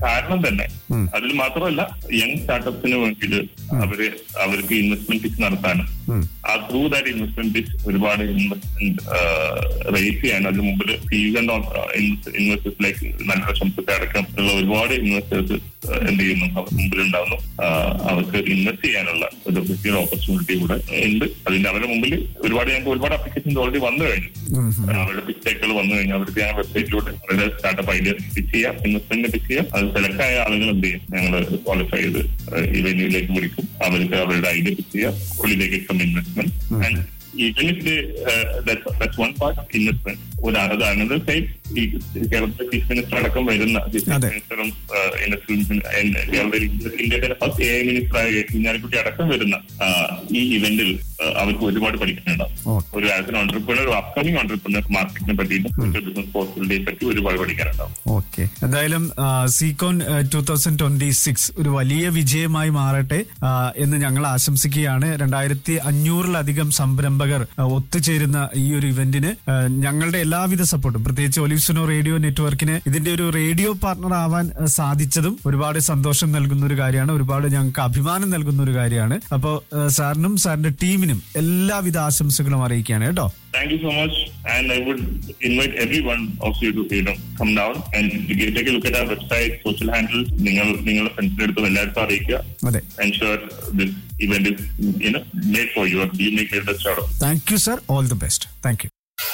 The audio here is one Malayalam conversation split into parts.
കാരണം തന്നെ അതിൽ മാത്രമല്ല യങ് സ്റ്റാർട്ടപ്സിന് വേണ്ടിയിട്ട് അവര് അവർക്ക് ഇൻവെസ്റ്റ്മെന്റ് പിച്ച് നടത്താനും ah through that investment pitch ഒരുപാട് ഇൻവെസ്റ്റ്മെന്റ് റേസ് ചെയ്യാൻ അതിന് മുമ്പിൽ സീസൺ ഇൻവെസ്റ്റേഴ്സ് ലൈക്ക് നല്ല ശംസത്തെ അടക്കം ഉള്ള ഒരുപാട് ഇൻവെസ്റ്റേഴ്സ് എന്ത് ചെയ്യുന്നു അവർക്ക് മുമ്പിൽ ഉണ്ടാവുന്നു ആ, അവർക്ക് ഇൻവെസ്റ്റ് ചെയ്യാനുള്ള ഒരു വലിയൊരു ഓപ്പർച്യൂണിറ്റി കൂടെ ഉണ്ട് അതിന്റെ അവരുടെ മുമ്പിൽ ഒരുപാട് ഞങ്ങൾക്ക് ഒരുപാട് അപ്ലിക്കേഷൻസ് ഓൾറെഡി വന്നു കഴിഞ്ഞു അവരുടെ പിച്ച് ടേക്കുകൾ വന്നു കഴിഞ്ഞാൽ അവർക്ക് ഞാൻ വെബ്സൈറ്റിലൂടെ അവരുടെ സ്റ്റാർട്ടപ്പ് ഐഡിയ പിച്ച് ചെയ്യാം ഇൻവെസ്റ്റ്മെന്റ് പിച്ച് ചെയ്യാം അത് സെലക്ട് ആയ ആളുകൾ എന്ത് ചെയ്യും ഞങ്ങൾ ക്വാളിഫൈ ചെയ്ത് ഈ വെന്യൂയിലേക്ക് വിളിക്കും അവർക്ക് അവരുടെ ഐഡിയ പിച്ച് ചെയ്യാം ഉള്ളിലേക്ക് some investment and even if they uh, that's that's one part of investment ഒരു അത് another side ഈ കേരളത്തിലെ ചീഫ് മിനിസ്റ്റർ അടക്കം വരുന്ന ചീഫ് അതെ. മിനിസ്റ്ററും കേരളത്തിൽ ഇന്ത്യയുടെ ഫസ്റ്റ് എ മിനിസ്റ്റർ ആയ കുഞ്ഞാലിക്കുട്ടി അടക്കം വരുന്ന ആ, ഈ ഇവന്റിൽ അവർക്ക് ഒരുപാട് പഠിക്കാനുണ്ടാവും Okay. ഒരു ആസ് എൻ ഓണ്ടർപ്രണർ ഒരു അപ്കമിംഗ് ഓണ്ടർപ്രണർ മാർക്കറ്റിനെ പറ്റിയിട്ടും ബിസിനസ് പോസിബിലിറ്റിയെ പറ്റി ഒരുപാട് പഠിക്കാനുണ്ടാവും ഓക്കെ എന്തായാലും സീകോൺ ടൂ തൗസൻഡ് ട്വന്റി സിക്സ് ഒരു വലിയ വിജയമായി മാറട്ടെ ആ, എന്ന് ഞങ്ങൾ ആശംസിക്കുകയാണ് രണ്ടായിരത്തി അഞ്ഞൂറിലധികം സംരംഭകർ ആ, ഒത്തുചേരുന്ന ഈ ഒരു ഇവന്റിന് ആ, ഞങ്ങളുടെ എല്ലാവിധ സപ്പോർട്ടും പ്രത്യേകിച്ച് ഒലിവ്സിനോ റേഡിയോ നെറ്റ്വർക്കിന് ഇതിന്റെ ഒരു റേഡിയോ പാർട്ണർ ആവാൻ ആ, സാധിച്ചതും ഒരുപാട് സന്തോഷം നൽകുന്ന ഒരു കാര്യമാണ് ഒരുപാട് ഞങ്ങൾക്ക് അഭിമാനം നൽകുന്ന ഒരു കാര്യമാണ് അപ്പോൾ സാറിനും സാറിന്റെ ടീമിനും എല്ലാവിധ ആശംസകളും അറിയിക്കുകയാണ് കേട്ടോ Thank you so much, and I would invite every one of you to you know come down and take a look at our website, social handles. നിങ്ങൾ നിങ്ങളുടെ ഫ്രണ്ട്സിന്റെ അടുത്തും എല്ലാവർക്കും അറിയിക്കുക അതെ ensure this event is you know made for you or you make it the best out of it. Thank you sir all the best thank you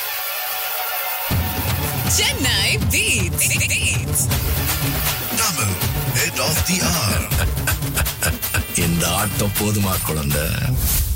Chennai Beats. Beats. Tamil, head of the hour. இந்த ஆட்டம் போதுமா குழந்தை